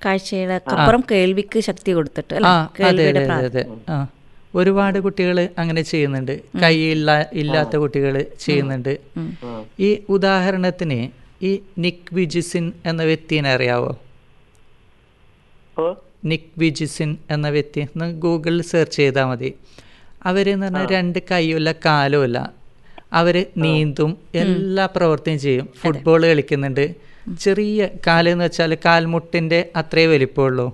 കാഴ്ചയിലപ്പുറം കേൾവിക്ക് ശക്തി കൊടുത്തിട്ട് അല്ലേ ആ അതെ കേൾവിയുടെ അതെ പ്രാ- അതെ ആ ഒരുപാട് കുട്ടികൾ അങ്ങനെ ചെയ്യുന്നുണ്ട് കൈ ഇല്ല ഇല്ലാത്ത കുട്ടികൾ ചെയ്യുന്നുണ്ട് ഈ ഉദാഹരണത്തിന് ഈ നിക് വിജിസിൻ എന്ന വ്യക്തിനെ അറിയാവോ ഓ നിക് വിജിസിൻ എന്ന വ്യക്തി ഒന്ന് ഗൂഗിളിൽ സെർച്ച് ചെയ്താൽ മതി അവരെന്ന് പറഞ്ഞാൽ രണ്ട് കൈയുമില്ല കാലുമില്ല അവർ നീന്തും എല്ലാ പ്രവൃത്തിയും ചെയ്യും ഫുട്ബോൾ കളിക്കുന്നുണ്ട് ചെറിയ കാലെന്ന് വെച്ചാൽ കാൽമുട്ടിൻ്റെ അത്രേ വലിപ്പമുള്ളൂ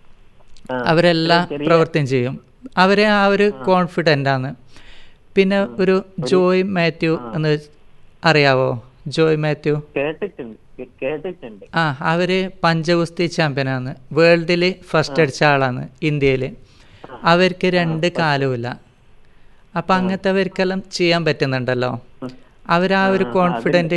ആ. അവരെല്ലാ പ്രവൃത്തിയും ചെയ്യും അവരെ ആ ഒരു കോൺഫിഡൻ്റ് ആണ് പിന്നെ ഒരു ജോയ് മാത്യു എന്ന് അറിയാവോ ജോയ് മാത്യു കേട്ടിട്ടുണ്ട് കേ- കേട്ടിട്ടുണ്ട് ആ അവര് പഞ്ചഗുസ്തി ചാമ്പ്യനാണ് വേൾഡിൽ ഫസ്റ്റ് അടിച്ച ആളാണ് ഇന്ത്യയിൽ അവർക്ക് രണ്ട് കാലുമില്ല അപ്പം അങ്ങനത്തെവർക്കെല്ലാം ചെയ്യാൻ പറ്റുന്നുണ്ടല്ലോ അവരാ ഒരു കോൺഫിഡൻറ്റ്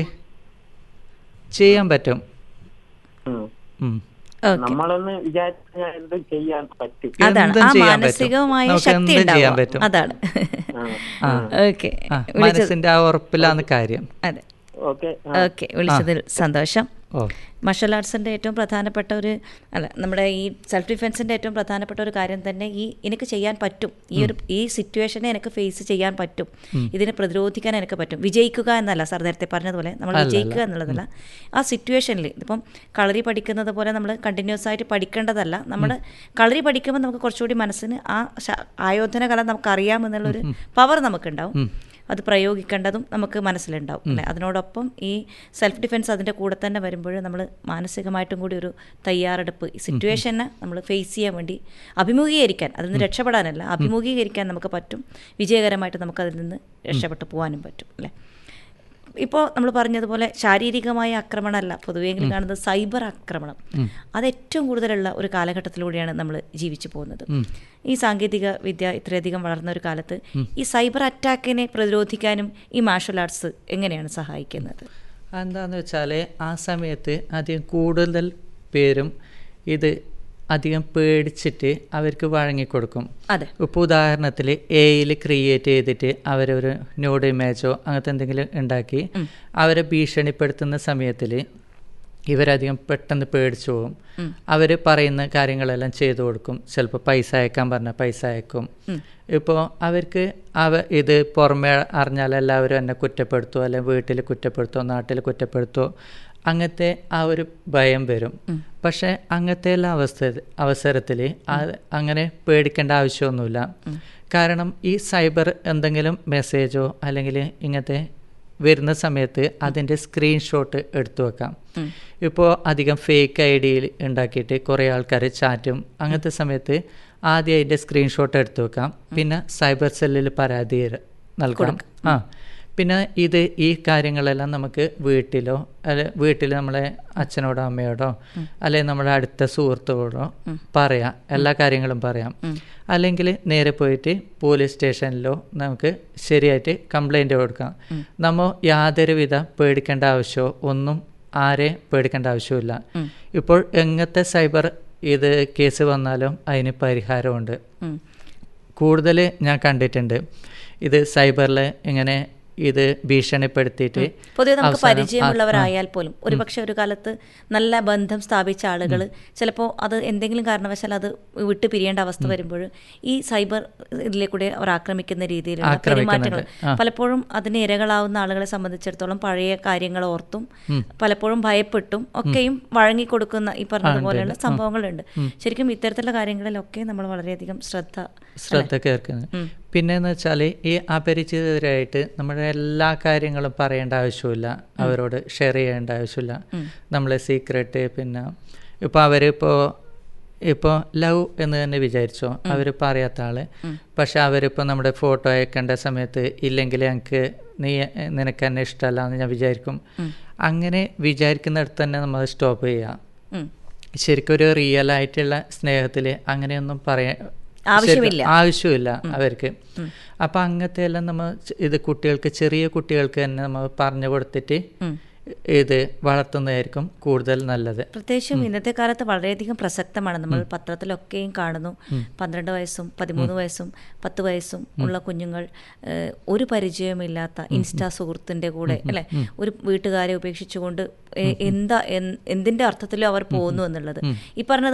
ചെയ്യാൻ പറ്റും ഉം. ഉം. ഓക്കെ നമ്മളൊന്ന് വിചാരിച്ചാൽ എന്തും ചെയ്യാൻ പറ്റും അതാണ് എന്തും ആ ചെയ്യാൻ പറ്റും. മാനസികമായ നമുക്ക് ശക്തി എന്തും ചെയ്യാൻ ഉണ്ടാവുക പറ്റും. അതാണ് ആ. ഓക്കെ ആ മനസ്സിന്റെ ആ ഉറപ്പിലാണ് കാര്യം അതെ ഓക്കെ ഓക്കെ വിളിച്ചതിൽ സന്തോഷം ഓ മാർഷൽ ആർട്സിൻ്റെ ഏറ്റവും പ്രധാനപ്പെട്ട ഒരു അല്ല നമ്മുടെ ഈ സെൽഫ് ഡിഫെൻസിൻ്റെ ഏറ്റവും പ്രധാനപ്പെട്ട ഒരു കാര്യം തന്നെ ഈ എനിക്ക് ചെയ്യാൻ പറ്റും ഈ ഒരു ഈ സിറ്റുവേഷനെ എനിക്ക് ഫേസ് ചെയ്യാൻ പറ്റും ഇതിനെ പ്രതിരോധിക്കാൻ എനിക്ക് പറ്റും വിജയിക്കുക എന്നല്ല സാർ നേരത്തെ പറഞ്ഞതുപോലെ നമ്മൾ വിജയിക്കുക എന്നുള്ളതല്ല ആ സിറ്റുവേഷനിൽ ഇപ്പം കളറി പഠിക്കുന്നത് പോലെ നമ്മൾ കണ്ടിന്യൂസ് ആയിട്ട് പഠിക്കേണ്ടതല്ല നമ്മൾ കളറി പഠിക്കുമ്പോൾ നമുക്ക് കുറച്ചുകൂടി മനസ്സിന് ആ ശ- ആയോധന കല നമുക്ക് അറിയാമെന്നുള്ളൊരു പവർ നമുക്കുണ്ടാവും അത് പ്രയോഗിക്കേണ്ടതും നമുക്ക് മനസ്സിലുണ്ടാവും അല്ലേ അതിനോടൊപ്പം ഈ സെൽഫ് ഡിഫെൻസ് അതിൻ്റെ കൂടെ തന്നെ വരുമ്പോൾ നമ്മൾ മാനസികമായിട്ടും കൂടി ഒരു തയ്യാറെടുപ്പ് ഈ സിറ്റുവേഷനെ നമ്മൾ ഫേസ് ചെയ്യാൻ വേണ്ടി അഭിമുഖീകരിക്കാൻ അതിൽ നിന്ന് രക്ഷപ്പെടാനല്ല അഭിമുഖീകരിക്കാൻ നമുക്ക് പറ്റും വിജയകരമായിട്ട് നമുക്ക് അതിൽ നിന്ന് രക്ഷപ്പെട്ടു പോകാനും പറ്റും അല്ലേ ഇപ്പോൾ നമ്മൾ പറഞ്ഞതുപോലെ ശാരീരികമായ ആക്രമണമല്ല പൊതുവെങ്കിലും കാണുന്നത് സൈബർ ആക്രമണം അത് ഏറ്റവും കൂടുതലുള്ള ഒരു കാലഘട്ടത്തിലൂടെയാണ് നമ്മൾ ജീവിച്ചു പോകുന്നത് ഈ സാങ്കേതിക വിദ്യ ഇത്രയധികം വളർന്ന ഒരു കാലത്ത് ഈ സൈബർ അറ്റാക്കിനെ പ്രതിരോധിക്കാനും ഈ മാർഷൽ ആർട്സ് എങ്ങനെയാണ് സഹായിക്കുന്നത് എന്താന്ന് വെച്ചാൽ ആ സമയത്ത് അധികം കൂടുതൽ പേരും ഇത് അധികം പേടിച്ചിട്ട് അവർക്ക് വഴങ്ങിക്കൊടുക്കും അതെ ഇപ്പോൾ ഉദാഹരണത്തിൽ എയിൽ ക്രിയേറ്റ് ചെയ്തിട്ട് അവരൊരു ന്യൂഡ് ഇമേജോ അങ്ങനത്തെ എന്തെങ്കിലും ഉണ്ടാക്കി അവരെ ഭീഷണിപ്പെടുത്തുന്ന സമയത്തിൽ ഇവരധികം പെട്ടെന്ന് പേടിച്ചു പോകും അവർ പറയുന്ന കാര്യങ്ങളെല്ലാം ചെയ്തു കൊടുക്കും ചിലപ്പോൾ പൈസ അയക്കാൻ പറഞ്ഞാൽ പൈസ അയക്കും ഇപ്പോൾ അവർക്ക് അവ ഇത് പുറമേ അറിഞ്ഞാൽ എല്ലാവരും എന്നെ കുറ്റപ്പെടുത്തുമോ അല്ലെങ്കിൽ വീട്ടിൽ കുറ്റപ്പെടുത്തുമോ നാട്ടിൽ കുറ്റപ്പെടുത്തുമോ അങ്ങനത്തെ ആ ഒരു ഭയം വരും പക്ഷേ അങ്ങനത്തെ എല്ലാ അവസ്ഥ അവസരത്തിൽ അങ്ങനെ പേടിക്കേണ്ട ആവശ്യമൊന്നുമില്ല കാരണം ഈ സൈബർ എന്തെങ്കിലും മെസ്സേജോ അല്ലെങ്കിൽ ഇങ്ങനത്തെ വരുന്ന സമയത്ത് അതിൻ്റെ സ്ക്രീൻഷോട്ട് എടുത്തു വെക്കാം ഇപ്പോൾ അധികം ഫേക്ക് ഐ ഡിയിൽ ഉണ്ടാക്കിയിട്ട് കുറേ ആൾക്കാർ ചാറ്റും അങ്ങനത്തെ സമയത്ത് ആദ്യം അതിൻ്റെ സ്ക്രീൻഷോട്ട് എടുത്തു വെക്കാം പിന്നെ സൈബർ സെല്ലിൽ പരാതി നൽകാം ആ പിന്നെ ഇത് ഈ കാര്യങ്ങളെല്ലാം നമുക്ക് വീട്ടിലോ അല്ലെ വീട്ടിൽ നമ്മളെ അച്ഛനോടോ അമ്മയോടോ അല്ലെങ്കിൽ നമ്മുടെ അടുത്ത സുഹൃത്തുക്കളോടോ പറയാം എല്ലാ കാര്യങ്ങളും പറയാം അല്ലെങ്കിൽ നേരെ പോയിട്ട് പോലീസ് സ്റ്റേഷനിലോ നമുക്ക് ശരിയായിട്ട് കംപ്ലൈൻറ്റ് കൊടുക്കാം നമ്മൾ യാതൊരുവിധ പേടിക്കേണ്ട ആവശ്യമോ ഒന്നും ആരെ പേടിക്കേണ്ട ആവശ്യമില്ല ഇപ്പോൾ എങ്ങനത്തെ സൈബർ ഇത് കേസ് വന്നാലും അതിന് പരിഹാരമുണ്ട് കൂടുതൽ ഞാൻ കണ്ടിട്ടുണ്ട് ഇത് സൈബറിൽ ഇങ്ങനെ ഇത് ഭീഷണിപ്പെടുത്തിയിട്ട് പൊതുവെ നമുക്ക് അവസാനം- പരിചയമുള്ളവരായാൽ പോലും ഒരുപക്ഷെ ഒരു കാലത്ത് നല്ല ബന്ധം സ്ഥാപിച്ച ആളുകൾ ചിലപ്പോൾ അത് എന്തെങ്കിലും കാരണവശാൽ അത് വിട്ടു പിരിയേണ്ട അവസ്ഥ വരുമ്പോൾ ഈ സൈബർ ഇതിലെ കൂടെ അവർ ആക്രമിക്കുന്ന രീതിയിലുള്ള പെരുമാറ്റങ്ങൾ പലപ്പോഴും അതിന് ഇരകളാവുന്ന ആളുകളെ സംബന്ധിച്ചിടത്തോളം പഴയ കാര്യങ്ങൾ ഓർത്തും പലപ്പോഴും ഭയപ്പെട്ടും ഒക്കെയും വഴങ്ങിക്കൊടുക്കുന്ന ഈ പറഞ്ഞതുപോലെയുള്ള സംഭവങ്ങളുണ്ട് ശരിക്കും ഇത്തരത്തിലുള്ള കാര്യങ്ങളിലൊക്കെ നമ്മൾ വളരെയധികം ശ്രദ്ധ ശ്രദ്ധ കേൾക്കുന്നത് പിന്നെന്ന് വെച്ചാൽ ഈ അപരിചിതരായിട്ട് നമ്മുടെ എല്ലാ കാര്യങ്ങളും പറയേണ്ട ആവശ്യമില്ല അവരോട് ഷെയർ ചെയ്യേണ്ട ആവശ്യമില്ല നമ്മളെ സീക്രട്ട് പിന്നെ ഇപ്പോൾ അവരിപ്പോൾ ഇപ്പോൾ ലവ് എന്ന് തന്നെ വിചാരിച്ചോ അവർ പറയാത്ത ആള് പക്ഷെ അവരിപ്പോൾ നമ്മുടെ ഫോട്ടോ അയക്കേണ്ട സമയത്ത് ഇല്ലെങ്കിൽ ഞങ്ങൾക്ക് നീ നിനക്ക് എന്നെ ഇഷ്ടമല്ല എന്ന് ഞാൻ വിചാരിക്കും അങ്ങനെ വിചാരിക്കുന്നിടത്ത് തന്നെ നമ്മൾ സ്റ്റോപ്പ് ചെയ്യാം ഉം. ശരിക്കും ഒരു റിയൽ ആയിട്ടുള്ള സ്നേഹത്തിൽ അങ്ങനെയൊന്നും പറയാൻ ആവശ്യമില്ല. ശരിക്കും ആവശ്യമില്ല അവർക്ക് അപ്പം അങ്ങനത്തെ എല്ലാം നമ്മൾ ഇത് കുട്ടികൾക്ക് ചെറിയ കുട്ടികൾക്ക് തന്നെ നമ്മൾ പറഞ്ഞു കൊടുത്തിട്ട് ഇത് വളർത്തുന്നതായിരിക്കും കൂടുതൽ നല്ലത് പ്രത്യേകിച്ചും ഇന്നത്തെ കാലത്ത് വളരെയധികം പ്രസക്തമാണ് നമ്മൾ പത്രത്തിലൊക്കെയും കാണുന്നു പന്ത്രണ്ട് വയസ്സും പതിമൂന്ന് വയസ്സും പത്ത് വയസ്സും ഉള്ള കുഞ്ഞുങ്ങൾ ഏഹ്, ഒരു പരിചയമില്ലാത്ത ഇൻസ്റ്റാ സുഹൃത്തിന്റെ കൂടെ അല്ലെ ഒരു വീട്ടുകാരെ ഉപേക്ഷിച്ചുകൊണ്ട് എ- എന്താ എൻ- എന്തിന്റെ അർത്ഥത്തിലും അവർ പോകുന്നു എന്നുള്ളത് ഈ പറഞ്ഞത്